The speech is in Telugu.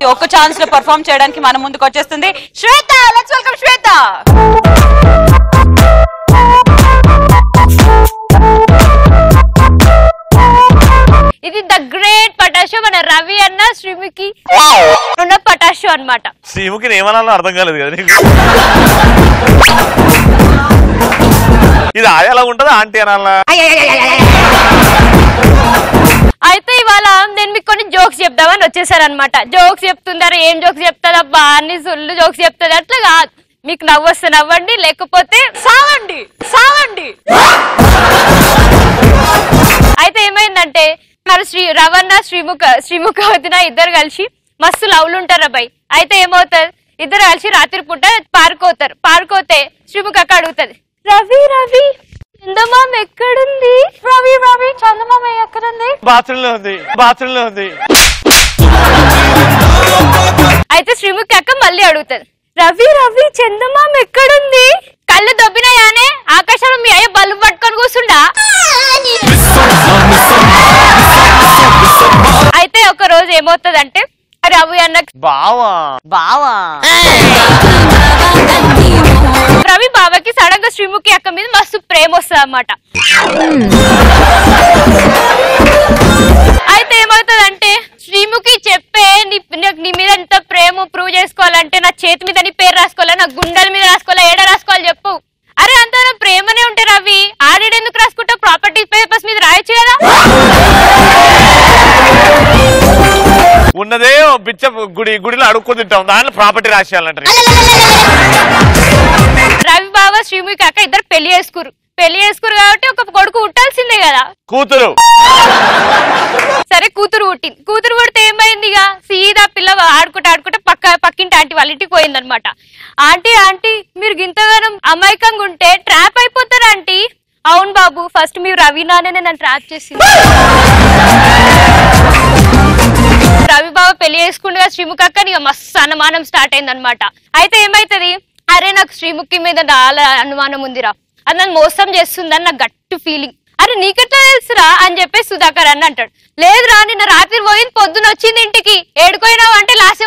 ప్రతి ఒక్క ఛాన్స్ లో పర్ఫామ్ చేయడానికి మన ముందుకు వచ్చేస్తుంది శ్వేత లెట్స్ వెల్కమ్ శ్వేత ఇది ద గ్రేట్ పటాషో మన రవి అన్న శ్రీముఖి ఉన్న పటాషో అన్నమాట శ్రీముఖిని ఏమనాలో అర్థం కాలేదు కదా నీకు ఇది ఆయాలా ఉంటుందా ఆంటీ అనాలా అయితే ఇవాళ నేను మీకు కొన్ని జోక్స్ చెప్దామని వచ్చేసారనమాట జోక్స్ చెప్తుంటారు ఏం జోక్స్ చెప్తారబ్బా అన్ని సొల్లు జోక్స్ చెప్తుంది అట్లా కాదు మీకు నవ్వు వస్తే నవ్వండి లేకపోతే సావండి సావండి అయితే ఏమైందంటే మరి శ్రీ రవణ శ్రీముఖ శ్రీముఖ వదిన ఇద్దరు కలిసి మస్తు లవ్లు ఉంటారు అబ్బాయి అయితే ఏమవుతుంది ఇద్దరు కలిసి రాత్రి పూట పార్క్ అవుతారు పార్క్ అవుతే శ్రీముఖ అక్క అడుగుతుంది రవి రవి చందమామ ఎక్కడుంది రవి రవి చందమామ ఎక్కడుంది బాత్రూమ్ లో ఉంది బాత్రూమ్ లో ఉంది అయితే శ్రీముఖి అక్క మళ్ళీ అడుగుతుంది రవి రవి చందమామ ఎక్కడుంది కళ్ళు దొబ్బినాయానే ఆకాశంలో మీ అయ్య బల్బు పట్టుకొని కూర్చుండా అయితే ఒక రోజు ఏమవుతుందంటే రవి అన్న బావా బావా రవి బాబాకి సడన్ గా శ్రీముఖి అక్క మీద మస్తు ప్రేమ వస్తుంది అన్నమాట అయితే ఏమవుతుందంటే శ్రీముఖి చెప్పే నీ నాకు నీ మీద ఎంత ప్రేమ ప్రూవ్ చేసుకోవాలంటే నా చేతి మీద నీ పేరు రాసుకోవాలా నా గుండెల మీద రాసుకోవాలా ఏడ రాసుకోవాలి చెప్పు అరే అంత నా ప్రేమనే ఉంటే రవి ఆడిడ్ ఎందుకు రాసుకుంటావు ప్రాపర్టీ పేపర్స్ మీద రాయొచ్చు కదా ఉన్నదే ఓ బిచ్చ గుడి గుడిలో అడుక్కు తింటాం దాంట్లో ప్రాపర్టీ రాసేయాలంటారు రవి బాబా శ్రీముఖి అక్క ఇద్దరు పెళ్లి చేసుకురు పెళ్లి చేసుకురు కాబట్టి ఒక కొడుకు పుట్టాల్సిందే కదా కూతురు సరే కూతురు పుట్టింది కూతురు పుడితే ఏమైంది ఇక సీదా పిల్ల ఆడుకుంటా ఆడుకుంటా పక్క పక్కింటి ఆంటీ వాళ్ళ ఇంటికి పోయింది అనమాట ఆంటీ ఆంటీ మీరు గింతగానం అమాయకంగా ఉంటే ట్రాప్ అయిపోతారు ఆంటీ అవును బాబు ఫస్ట్ మీరు రవీనానే నన్ను ట్రాప్ చేసింది రవి బాబు పెళ్లి చేసుకుండగా శ్రీముఖి అక్క ఇక మస్తు అనుమానం స్టార్ట్ అయింది అనమాట అయితే ఏమైతది అరే నాకు శ్రీముఖి మీద చాలా అనుమానం ఉందిరా అది నన్ను మోసం చేస్తుందని నాకు గట్టు ఫీలింగ్ అరే నీకెట్లా తెలుసురా అని చెప్పేసి సుధాకర్ అన్న అంటాడు లేదురా నిన్న రాత్రి పోయింది పొద్దున వచ్చింది ఇంటికి ఏడుకోయినావు అంటే లాస్ట్